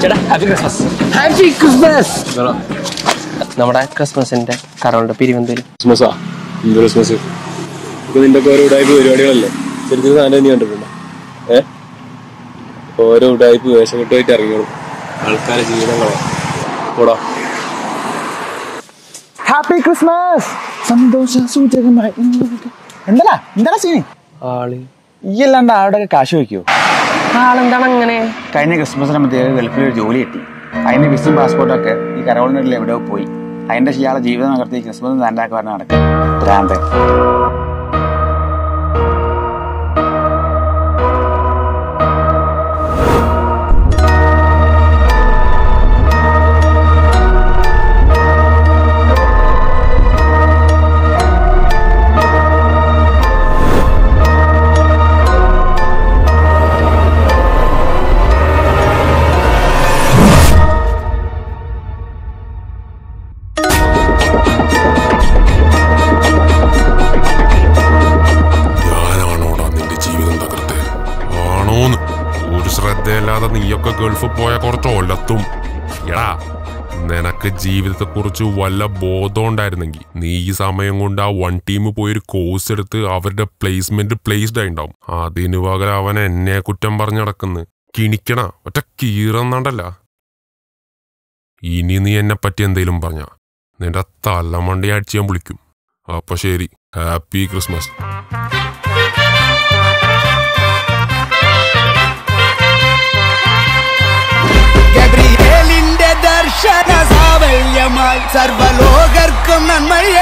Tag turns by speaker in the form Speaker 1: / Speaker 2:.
Speaker 1: happy Christmas
Speaker 2: happy Christmas
Speaker 1: നമ്മുടെ ക്രിസ്മസിന്റെ കരോളുടെ പിരിവെന്തേലും
Speaker 3: ക്രിസ്മസാ എന്ത് ക്രിസ്മസ് ഇപ്പൊ നിന്റെ ഒക്കെ ഓരോ ഉടായ്പ പരിപാടികളല്ലേ ശരിക്കും സാധനം നീ കണ്ടിട്ടുണ്ടോ ഏ ഓരോ ഉടായ്പ വേഷക്കെട്ടുമായിട്ട് ഇറങ്ങിയോളും ആൾക്കാരെ ജീവിതങ്ങളാണ് കൂടാ
Speaker 2: ഹാപ്പി ക്രിസ്മസ് സന്തോഷ സൂചകമായി എന്താ എന്താ സീനി
Speaker 1: ആള്
Speaker 2: ഈ അല്ലാണ്ട് ആരുടെ കാശ് വയ്ക്കുവോ
Speaker 1: ആളെന്താണ് അങ്ങനെ
Speaker 2: കഴിഞ്ഞ ക്രിസ്മസിന് മറ്റേ ഗൾഫിൽ ഒരു ജോലി കിട്ടി അതിന്റെ വിസിറ്റിംഗ് പാസ്പോർട്ടൊക്കെ ഈ കരോളിനിടയിൽ എവിടെയോ പോയി അതിന്റെ ഇയാളെ ജീവിതം നകർത്തി ക്രിസ്മസ് താണ്ടാക്കി പറഞ്ഞ് നടക്കും ഭ്രാന്തൻ
Speaker 4: ഞാനാണോടാ നിന്റെ ജീവിതം തകർത്ത് ആണോന്ന് ഒരു ശ്രദ്ധയില്ലാതെ നീയൊക്കെ ഗൾഫ് പോയ കുറച്ച് ഒലത്തും എടാ നിനക്ക് ജീവിതത്തെ കുറിച്ച് വല്ല ബോധം ഉണ്ടായിരുന്നെങ്കിൽ നീ ഈ സമയം കൊണ്ട് ആ വൺ ടീം പോയി ഒരു കോഴ്സ് എടുത്ത് അവരുടെ പ്ലേസ്മെന്റ് പ്ലേസ്ഡ് ആയിണ്ടാവും അതിനു പകരം അവൻ എന്നെ കുറ്റം പറഞ്ഞു നടക്കുന്നു കിണിക്കണ ഒറ്റ കീറന്നണ്ടല്ല ഇനി നീ എന്നെ പറ്റി എന്തേലും പറഞ്ഞ നിന്റെ തലമണ്ടി അടിച്ച് ഞാൻ വിളിക്കും അപ്പൊ ശരി ഹാപ്പി ക്രിസ്മസ്
Speaker 5: ഗബ്രിയേലിന്റെ ദർശന സാവല്യമായി സർവലോകർക്കും നന്മയ